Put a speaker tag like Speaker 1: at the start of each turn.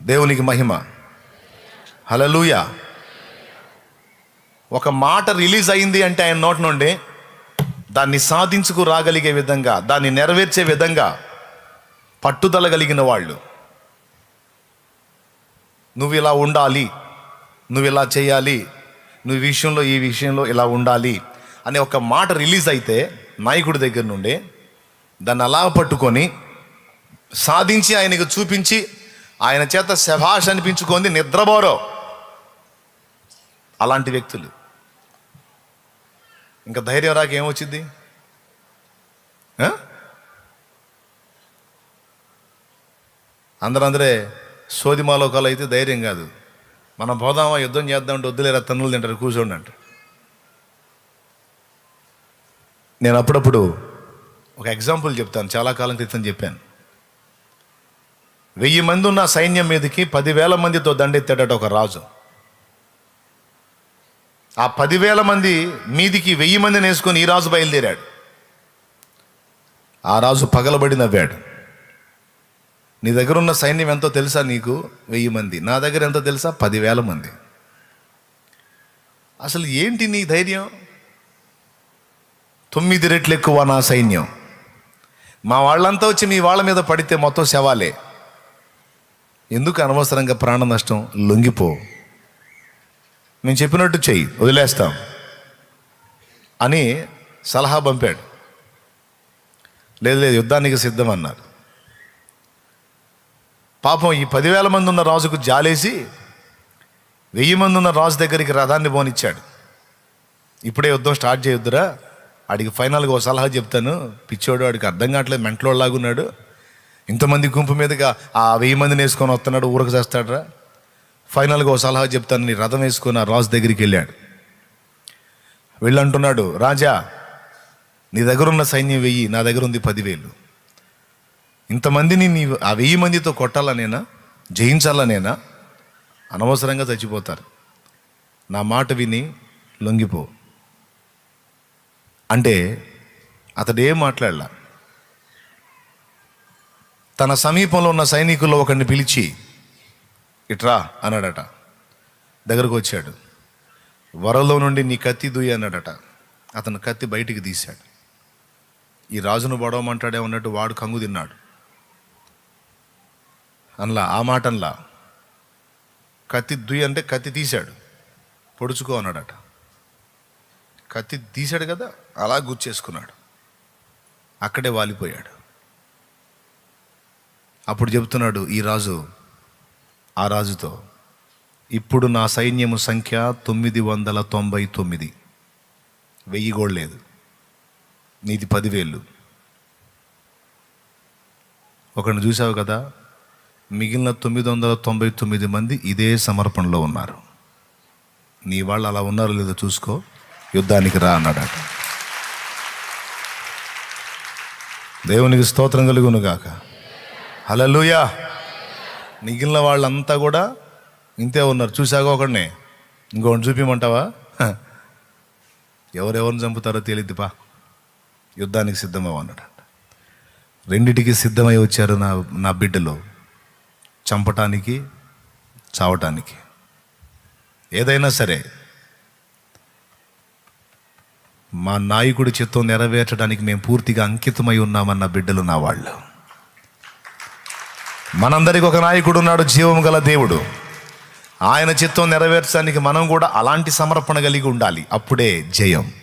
Speaker 1: దేవునికి మహిమ హలలుయ ఒక మాట రిలీజ్ అయింది అంటే ఆయన నోటి నుండి దాన్ని సాధించుకు రాగలిగే విధంగా దాన్ని నెరవేర్చే విధంగా పట్టుదల కలిగిన వాళ్ళు నువ్వు ఇలా ఉండాలి నువ్వు ఇలా చేయాలి నువ్వు ఈ విషయంలో ఈ విషయంలో ఇలా ఉండాలి అనే ఒక మాట రిలీజ్ అయితే నాయకుడి దగ్గర నుండి దాన్ని అలా పట్టుకొని సాధించి ఆయనకు చూపించి ఆయన చేత శభాష్ అనిపించుకుంది నిద్రపోరో అలాంటి వ్యక్తులు ఇంకా ధైర్యం రాక ఏమొచ్చింది ఆ? అందరందరే సోదిమాలోకాలు అయితే ధైర్యం కాదు మనం పోదామా యుద్ధం చేద్దామంటే వద్దులేరా తన్నులు తింటారు కూర్చోండి అంట నేను అప్పుడప్పుడు ఒక ఎగ్జాంపుల్ చెప్తాను చాలా కాలం క్రితం చెప్పాను వెయ్యి మంది ఉన్న సైన్యం మీదకి పదివేల మందితో దండెత్తాడట ఒక రాజు ఆ పదివేల మంది మీదికి వెయ్యి మందిని వేసుకొని ఈ రాజు బయలుదేరాడు ఆ రాజు పగలబడి నవ్వాడు నీ దగ్గర ఉన్న సైన్యం ఎంతో తెలుసా నీకు వెయ్యి మంది నా దగ్గర ఎంతో తెలుసా పదివేల మంది అసలు ఏంటి నీ ధైర్యం తొమ్మిది రెట్లు ఎక్కువ నా సైన్యం మా వాళ్ళంతా వచ్చి మీ వాళ్ళ మీద పడితే మొత్తం శవాలే ఎందుకు అనవసరంగా ప్రాణ నష్టం లొంగిపో నేను చెప్పినట్టు చెయ్యి వదిలేస్తాం అని సలహా పంపాడు లేదు లేదు యుద్ధానికి సిద్ధం అన్నారు పాపం ఈ పదివేల మంది ఉన్న రాజుకు జాలేసి వెయ్యి మంది ఉన్న రాజు దగ్గరికి రథాన్ని పోనిచ్చాడు ఇప్పుడే యుద్ధం స్టార్ట్ చేయొద్దురా ఆడికి ఫైనల్గా ఒక సలహా చెప్తాను పిచ్చోడు వాడికి అర్థం కావట్లేదు మెంటలోలాగున్నాడు ఇంతమంది గుంపు మీదుగా ఆ వెయ్యి మందిని వేసుకొని వస్తున్నాడు ఊరకు చేస్తాడరా ఫైనల్గా ఒక సలహా చెప్తాను నీ రథం వేసుకొని ఆ రాజు దగ్గరికి వెళ్ళాడు వెళ్ళంటున్నాడు రాజా నీ దగ్గర ఉన్న సైన్యం వెయ్యి నా దగ్గర ఉంది పదివేలు ఇంతమందిని నీ ఆ వెయ్యి మందితో కొట్టాలనేనా జయించాలనేనా అనవసరంగా చచ్చిపోతారు నా మాట విని లొంగిపో అంటే అతడు ఏం మాట్లాడలా తన సమీపంలో ఉన్న సైనికుల్లో ఒకరిని పిలిచి ఇట్రా అన్నాడట దగ్గరకు వచ్చాడు వరలో నుండి నీ కత్తి దుయ్యి అన్నాడట అతను కత్తి బయటికి తీశాడు ఈ రాజును బడవమంటాడే ఉన్నట్టు వాడు కంగు తిన్నాడు అనలా ఆ మాట అనలా కత్తి దుయ్యి అంటే కత్తి తీశాడు పొడుచుకో అన్నాడట కత్తి తీశాడు కదా అలా గుచ్చేసుకున్నాడు అక్కడే వాలిపోయాడు అప్పుడు చెబుతున్నాడు ఈ రాజు ఆ రాజుతో ఇప్పుడు నా సైన్యము సంఖ్య తొమ్మిది వందల తొంభై తొమ్మిది వెయ్యి కూడా లేదు నీది పదివేలు ఒకరిని చూసావు కదా మిగిలిన తొమ్మిది వందల తొంభై తొమ్మిది మంది ఇదే సమర్పణలో ఉన్నారు నీ వాళ్ళు అలా ఉన్నారో లేదో చూసుకో యుద్ధానికి రా అన్నాడట దేవునికి స్తోత్రం కలుగును గాక హలలుయా మిగిలిన వాళ్ళంతా కూడా ఇంతే ఉన్నారు చూసాక ఒకడిని ఇంకొకటి చూపించమంటావా హ. ఎవరెవరిని చంపుతారో తెలియదుపా యుద్ధానికి సిద్ధమవు అన్నాడు రెండిటికి సిద్ధమై వచ్చారు నా నా బిడ్డలు చంపటానికి చావటానికి ఏదైనా సరే మా నాయకుడి చిత్తం నెరవేర్చడానికి మేము పూర్తిగా అంకితమై ఉన్నామన్న బిడ్డలు నా వాళ్ళు మనందరికి ఒక నాయకుడు ఉన్నాడు జీవం గల దేవుడు ఆయన చిత్తం నెరవేర్చడానికి మనం కూడా అలాంటి సమర్పణ కలిగి ఉండాలి అప్పుడే జయం